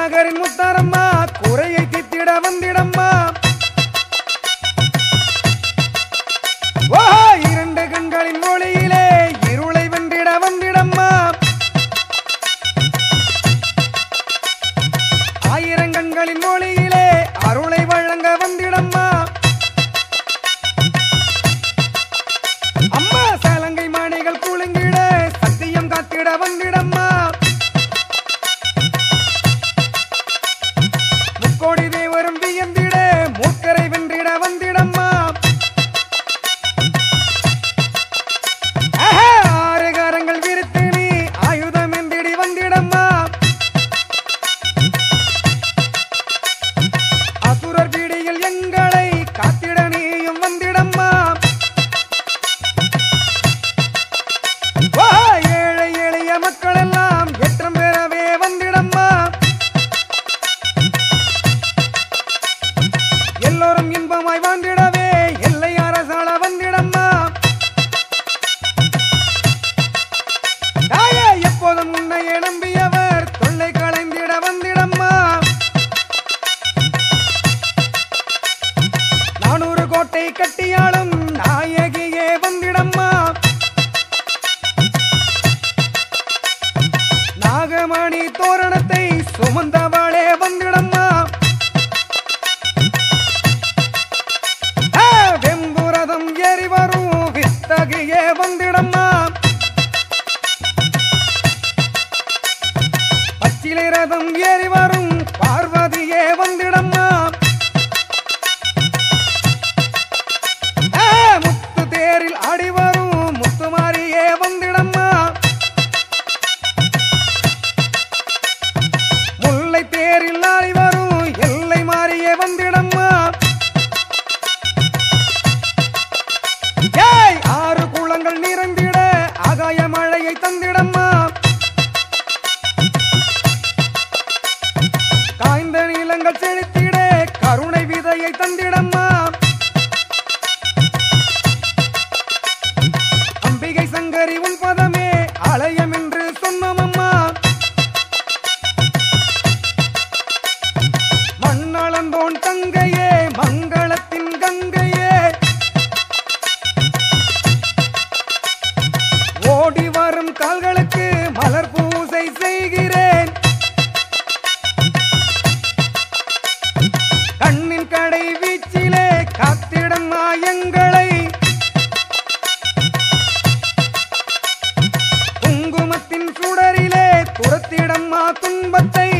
நகரின் முத்தாரம்மா குறையை தித்திட வந்திடம்மா ஓ இரண்டு கண்களின் மொழியிலே இருளை வென்றிட வந்திடம்மா ஆயிரம் கண்களின் மொழியிலே அருளை வழங்க வந்திடம்மா அம்மா சலங்கை மணிகள் குலுங்கிட சத்தியம் காத்திட வந்திடம்மா முக்கோடி தேவரும் வியந்திட மூக்கரை வென்றிட வந்திடம்மா ஆஹா, ஆறு கரங்கள் விரித்து நீ ஆயுதம் என்றிடி வந்திடம்மா அசுரர் பிடியில் எங்களை காத்திட நீயும் வந்திடம்மா வா, ஏழை எளிய மக்கள் எல்லாம் ஏற்றம் பெறவே வந்திடம்மா எல்லோரும் இன்பமாய் வாழ்ந்திடவே எல்லை அரசாள வந்திடம்மா தாயே எப்போதும் உன்னையே நம்பியவர் தொல்லை களைந்திட வந்திடம்மா நானூறு கோட்டை கட்டியாலும் நாயகியே வந்திடம்மா நாகமணி தோரணத்தை சுமந்தவளே வந்திடம்மா ஆ, வெம்புரதம் ஏறி வரும் வித்தகியே வந்திடம்மா பச்சிலை ரதம் ஏறி வரும் பார்வதியே வந்திடம்மா ஆ, முத்து தேரில் ஆடி வரும் முத்துமாரியே வந்திடம்மா முல்லை தேரில் ஆடி வரும் எல்லை மாறியே வந்திடம்மா ஏய் ஆறு குளங்கள் நிறைந்திட ஆகாய மழையை தந்திடம்மா காய்ந்த நிலங்கள் செழித்திட கருணை விதையை தந்திடம்மா அம்பிகை சங்கரி உன் பதமே அலையம் என்று சொன்னமம்மா மண்ணளந்தோன் தங்கையே மங்களத்தின் கங்கையே ஓடி வரும் கால்களுக்கு மலர் பூசை செய்கிறேன் கண்ணின் கடை வீச்சிலே காத்திடம் எங்களை குங்குமத்தின் சுடரிலே துரத்திடம்மா துன்பத்தை